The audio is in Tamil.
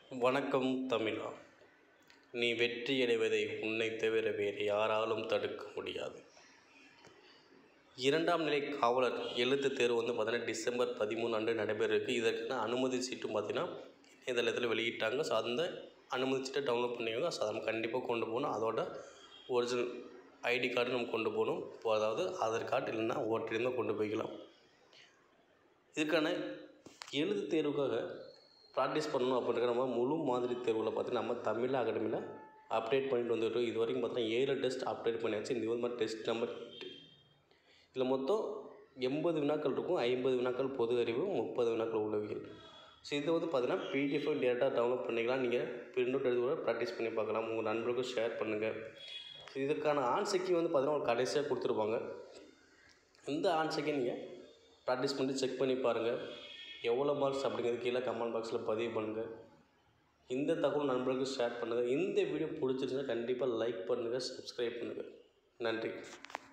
வணக்கம் தமிழா நீ வெற்றியடைவதை உன்னைத் தவிர வேறு யாராலும் தடுக்க முடியாது இரண்டாம் நிலை காவலர் எழுத்துத் தேர்வு வந்து பார்த்தீங்கன்னா டிசம்பர் பதிமூணு அன்று நடைபெற இருக்குது இதற்கான அனுமதி சீட்டும் பார்த்தீங்கன்னா இணையதளத்தில் வெளியிட்டாங்க ஸோ அந்த அனுமதி சீட்டை டவுன்லோட் பண்ணிக்கோங்க ஸோ அதை நம்ம கண்டிப்பாக கொண்டு போகணும் அதோட ஒரிஜினல் ஐடி கார்டு நம்ம கொண்டு போகணும் இப்போ அதாவது ஆதார் கார்டு இல்லைன்னா ஓட்டர் இருந்தால் கொண்டு போய்க்கலாம் இதுக்கான எழுத்து தேர்வுக்காக ப்ராக்டிஸ் பண்ணணும் அப்படிங்கிற நம்ம முழு மாதிரி தேர்வில் பார்த்தீங்கன்னா நம்ம தமிழ் அகாடமியில் அப்டேட் பண்ணிட்டு வந்துட்டோம் இது வரைக்கும் பார்த்தீங்கன்னா ஏழு டெஸ்ட் அப்டேட் பண்ணியாச்சு இந்த மாதிரி டெஸ்ட் நம்பர் இதில் மொத்தம் எண்பது வினாக்கள் இருக்கும் ஐம்பது வினாக்கள் பொது அறிவு முப்பது வினாக்கள் உளவியல் ஸோ இது வந்து பார்த்தீங்கன்னா பிடிஎஃப் டேட்டா டவுன்லோட் பண்ணிக்கலாம் நீங்கள் பிரிண்ட் அவுட் எடுத்து கூட ப்ராக்டிஸ் பண்ணி பார்க்கலாம் உங்கள் நண்பர்களுக்கும் ஷேர் பண்ணுங்கள் ஸோ இதுக்கான ஆன்சைக்கு வந்து பார்த்தீங்கன்னா ஒரு கடைசியாக கொடுத்துருப்பாங்க இந்த ஆன்சைக்கை நீங்கள் ப்ராக்டிஸ் பண்ணி செக் பண்ணி பாருங்கள் எவ்வளோ மார்க்ஸ் அப்படிங்கிறது கீழே கமெண்ட் பாக்ஸில் பதிவு பண்ணுங்கள் இந்த தகவல் நண்பர்களுக்கு ஷேர் பண்ணுங்கள் இந்த வீடியோ பிடிச்சிருந்தா கண்டிப்பாக லைக் பண்ணுங்கள் சப்ஸ்கிரைப் பண்ணுங்கள் நன்றி